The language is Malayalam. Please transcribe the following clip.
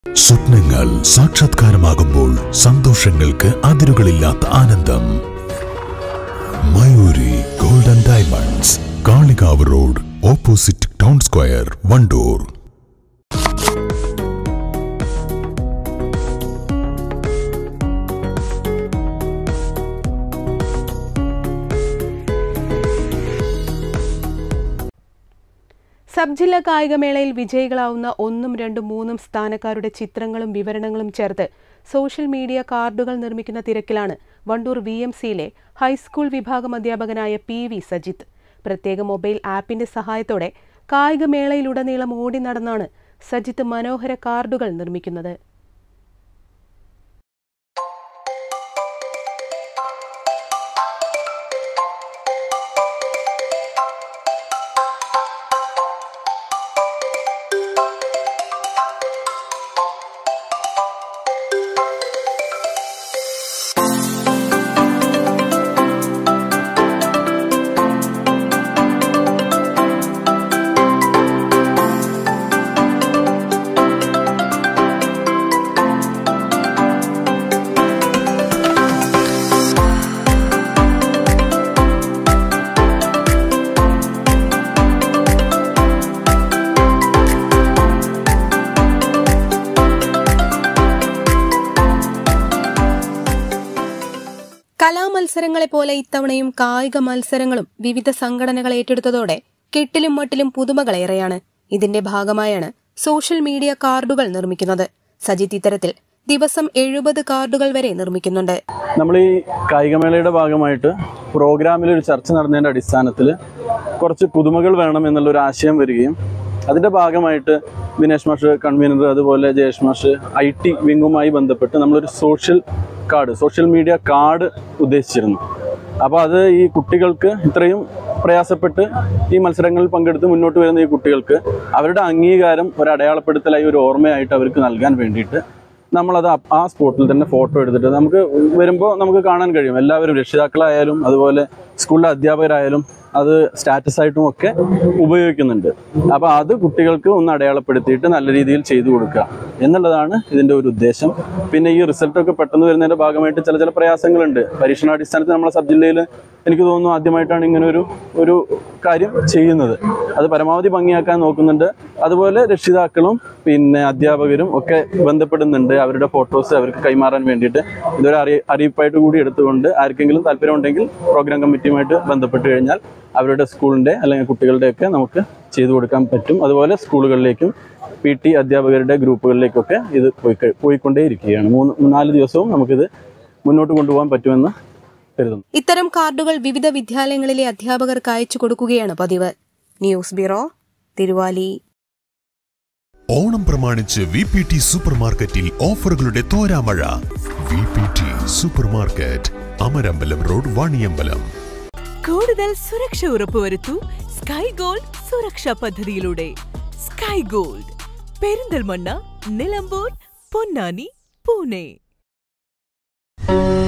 സ്വപ്നങ്ങൾ സാക്ഷാത്കാരമാകുമ്പോൾ സന്തോഷങ്ങൾക്ക് അതിരുകളില്ലാത്ത ആനന്ദം Mayuri golden diamonds Kalikavu road opposite town square Wandoor sub ജില്ലാ കായികമേളയിൽ വിജയികളാവുന്ന ഒന്നും രണ്ടും മൂന്നും സ്ഥാനക്കാരുടെ ചിത്രങ്ങളും വിവരണങ്ങളും ചേർത്ത് സോഷ്യൽ മീഡിയ കാർഡുകൾ നിർമ്മിക്കുന്ന തിരക്കിലാണ് വണ്ടൂർ വി എം സിയിലെ ഹൈസ്കൂൾ വിഭാഗം അധ്യാപകനായ പി വി സജിത്ത് പ്രത്യേക മൊബൈൽ ആപ്പിന്റെ സഹായത്തോടെ കായികമേളയിലുടനീളം ഓടി നടന്നാണ് സജിത്ത് മനോഹര കാർഡുകൾ നിർമ്മിക്കുന്നത് കലാമത്സരങ്ങളെ പോലെ ഇത്തവണയും കായിക മത്സരങ്ങളും വിവിധ സംഘടനകൾ ഏറ്റെടുത്തതോടെ കെട്ടിലും മട്ടിലും പുതുമകളേറെയാണ് ഇതിന്റെ ഭാഗമായാണ് സോഷ്യൽ മീഡിയ കാർഡുകൾ നിർമ്മിക്കുന്നത് സജിത്ത് ഇത്തരത്തിൽ ദിവസം എഴുപത് കാർഡുകൾ വരെ നിർമ്മിക്കുന്നുണ്ട് നമ്മൾ ഈ കായികമേളയുടെ ഭാഗമായിട്ട് പ്രോഗ്രാമിൽ ഒരു ചർച്ച നടന്നതിൻ്റെ അടിസ്ഥാനത്തിൽ കുറച്ച് പുതുമകൾ വേണം എന്നുള്ളൊരു ആശയം വരികയും അതിൻ്റെ ഭാഗമായിട്ട് ദിനേശ് മാഷ് കൺവീനർ അതുപോലെ ജയേഷ് മാഷ് ഐ ടി വിങ്ങുമായി ബന്ധപ്പെട്ട് നമ്മളൊരു social card social media card ഉദ്ദേശിച്ചിരുന്നു അപ്പോൾ അത് ഈ കുട്ടികൾക്ക് ഇത്രയും പ്രയാസപ്പെട്ട് ഈ മത്സരങ്ങളിൽ പങ്കെടുത്ത് മുന്നോട്ട് വരുന്ന ഈ കുട്ടികൾക്ക് അവരുടെ അംഗീകാരം ഒരു അടയാളപ്പെടുത്തലായി ഒരു ഓർമ്മയായിട്ട് അവർക്ക് നൽകാൻ വേണ്ടിയിട്ട് നമ്മളത് അ- ആ സ്പോട്ടിൽ തന്നെ ഫോട്ടോ എടുത്തിട്ട് നമുക്ക് വരുമ്പോൾ നമുക്ക് കാണാൻ കഴിയും എല്ലാവരും രക്ഷിതാക്കളായാലും അതുപോലെ സ്കൂളിലെ അധ്യാപകരായാലും അത് സ്റ്റാറ്റസ് ആയിട്ടും ഒക്കെ ഉപയോഗിക്കുന്നുണ്ട് അപ്പോൾ അത് കുട്ടികൾക്ക് ഒന്ന് അടയാളപ്പെടുത്തിയിട്ട് നല്ല രീതിയിൽ ചെയ്തു കൊടുക്കുക എന്നുള്ളതാണ് ഇതിൻ്റെ ഒരു ഉദ്ദേശം പിന്നെ ഈ റിസൾട്ടൊക്കെ പെട്ടെന്ന് വരുന്നതിൻ്റെ ഭാഗമായിട്ട് ചില ചില പ്രയാസങ്ങളുണ്ട് പരീക്ഷണാടിസ്ഥാനത്തിൽ നമ്മളെ സബ് ജില്ലയിൽ എനിക്ക് തോന്നുന്നു ആദ്യമായിട്ടാണ് ഇങ്ങനെ ഒരു ഒരു കാര്യം ചെയ്യുന്നത് അത് പരമാവധി ഭംഗിയാക്കാൻ നോക്കുന്നുണ്ട് അതുപോലെ രക്ഷിതാക്കളും പിന്നെ അധ്യാപകരും ഒക്കെ ബന്ധപ്പെടുന്നുണ്ട് അവരുടെ ഫോട്ടോസ് അവർക്ക് കൈമാറാൻ വേണ്ടിയിട്ട് ഇതൊരു അറി അറിയിപ്പായിട്ട് കൂടി എടുത്തുകൊണ്ട് ആർക്കെങ്കിലും താല്പര്യമുണ്ടെങ്കിൽ പ്രോഗ്രാം കമ്മിറ്റിയുമായിട്ട് ബന്ധപ്പെട്ട് കഴിഞ്ഞാൽ അവരുടെ സ്കൂളിൻ്റെ അല്ലെങ്കിൽ കുട്ടികളുടെയൊക്കെ നമുക്ക് ചെയ്തു കൊടുക്കാൻ പറ്റും അതുപോലെ സ്കൂളുകളിലേക്കും പി ടി അധ്യാപകരുടെ ഗ്രൂപ്പുകളിലേക്കൊക്കെ ഇത് പോയി കഴി- പോയിക്കൊണ്ടേയിരിക്കുകയാണ് മൂന്ന് നാല് ദിവസവും നമുക്കിത് മുന്നോട്ട് കൊണ്ടുപോകാൻ പറ്റുമെന്ന് കരുതുന്നു ഇത്തരം കാർഡുകൾ വിവിധ വിദ്യാലയങ്ങളിലെ അധ്യാപകർക്ക് അയച്ചു കൊടുക്കുകയാണ് പതിവ് ന്യൂസ് ബ്യൂറോ തിരുവാലി ഓണം പ്രമാണിച്ച് വി പി ടി സൂപ്പർ മാർക്കറ്റിൽ ഓഫറുകളുടെ തോരാമഴ V P T super market Amarambalam road Vaniyambalam കൂടുതൽ സുരക്ഷ ഉറപ്പുവരുത്തൂ സ്കൈ ഗോൾഡ് സുരക്ഷാ പദ്ധതിയിലൂടെ സ്കൈ ഗോൾഡ് പെരിന്തൽമണ്ണ നിലമ്പൂർ പൊന്നാനി പൂനെ